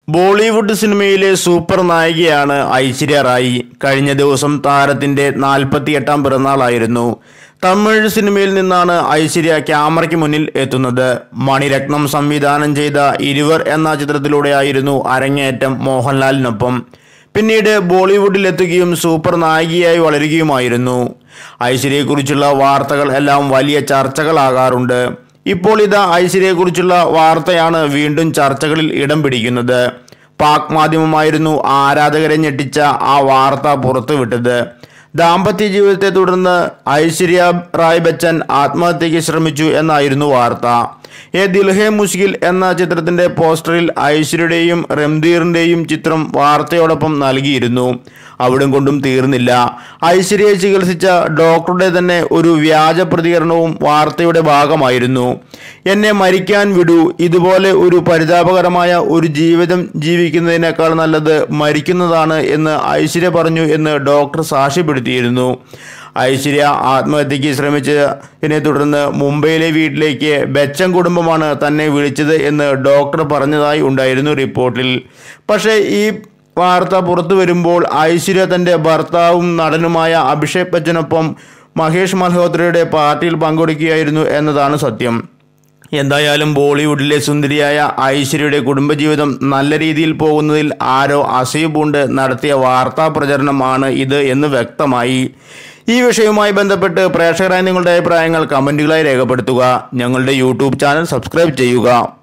ബോളിവുഡ് സിനിമയിലെ സൂപ്പർ നായികയാണ് ഐശ്വര്യ റായി കഴിഞ്ഞ ദിവസം താരത്തിന്റെ നാൽപ്പത്തിയെട്ടാം പിറന്നാളായിരുന്നു തമിഴ് സിനിമയിൽ നിന്നാണ് ഐശ്വര്യ ക്യാമറയ്ക്ക് മുന്നിൽ എത്തുന്നത് മണിരത്നം സംവിധാനം ചെയ്ത ഇരുവർ എന്ന ചിത്രത്തിലൂടെയായിരുന്നു അരങ്ങേറ്റം മോഹൻലാലിനൊപ്പം പിന്നീട് ബോളിവുഡിൽ എത്തുകയും സൂപ്പർ നായികയായി വളരുകയുമായിരുന്നു ഐശ്വര്യയെക്കുറിച്ചുള്ള വാർത്തകൾ എല്ലാം വലിയ ചർച്ചകളാകാറുണ്ട് ഇപ്പോൾ ഇതാ ഐശ്വര്യയെക്കുറിച്ചുള്ള വാർത്തയാണ് വീണ്ടും ചർച്ചകളിൽ ഇടം പിടിക്കുന്നത് പാക് മാധ്യമമായിരുന്നു ആരാധകരെ ഞെട്ടിച്ച ആ വാർത്ത പുറത്തുവിട്ടത് ദാമ്പത്യ ജീവിതത്തെ തുടർന്ന് ഐശ്വര്യ റായ് ബച്ചൻ ആത്മഹത്യയ്ക്ക് ശ്രമിച്ചു എന്നായിരുന്നു വാർത്ത എ ദിൽഹെ മുഷ്കിൽ എന്ന ചിത്രത്തിന്റെ പോസ്റ്ററിൽ ഐശ്വര്യയുടെയും റംദീറിന്റെയും ചിത്രം വാർത്തയോടൊപ്പം നൽകിയിരുന്നു അവിടം കൊണ്ടും തീർന്നില്ല ഐശ്വര്യയെ ചികിത്സിച്ച ഡോക്ടറുടെ തന്നെ ഒരു വ്യാജ പ്രതികരണവും വാർത്തയുടെ ഭാഗമായിരുന്നു എന്നെ മരിക്കാൻ വിടൂ ഇതുപോലെ ഒരു പരിതാപകരമായ ഒരു ജീവിതം ജീവിക്കുന്നതിനേക്കാൾ നല്ലത് മരിക്കുന്നതാണ് എന്ന് ഐശ്വര്യ പറഞ്ഞു എന്ന് ഡോക്ടർ സാക്ഷ്യപ്പെടുത്തിയിരുന്നു ഐശ്വര്യ ആത്മഹത്യയ്ക്ക് ശ്രമിച്ചതിനെ തുടർന്ന് മുംബൈയിലെ വീട്ടിലേക്ക് ബച്ചൻ കുടുംബമാണ് തന്നെ വിളിച്ചത് എന്ന് ഡോക്ടർ പറഞ്ഞതായി ഉണ്ടായിരുന്നു റിപ്പോർട്ടിൽ പക്ഷേ ഈ വാർത്ത പുറത്തു വരുമ്പോൾ ഐശ്വര്യ തൻ്റെ ഭർത്താവും നടനുമായ അഭിഷേക് ബച്ചനൊപ്പം മഹേഷ് മൽഹോത്രയുടെ പാർട്ടിയിൽ പങ്കെടുക്കുകയായിരുന്നു എന്നതാണ് സത്യം എന്തായാലും ബോളിവുഡിലെ സുന്ദരിയായ ഐശ്വര്യയുടെ കുടുംബജീവിതം നല്ല രീതിയിൽ പോകുന്നതിൽ ആരോ അസൂയപൂണ്ട് നടത്തിയ വാർത്താ പ്രചരണമാണ് ഇത് എന്ന് വ്യക്തമായി ഈ വിഷയവുമായി ബന്ധപ്പെട്ട് പ്രേക്ഷകരായ നിങ്ങളുടെ അഭിപ്രായങ്ങൾ കമൻറ്റുകളായി രേഖപ്പെടുത്തുക ഞങ്ങളുടെ യൂട്യൂബ് ചാനൽ സബ്സ്ക്രൈബ് ചെയ്യുക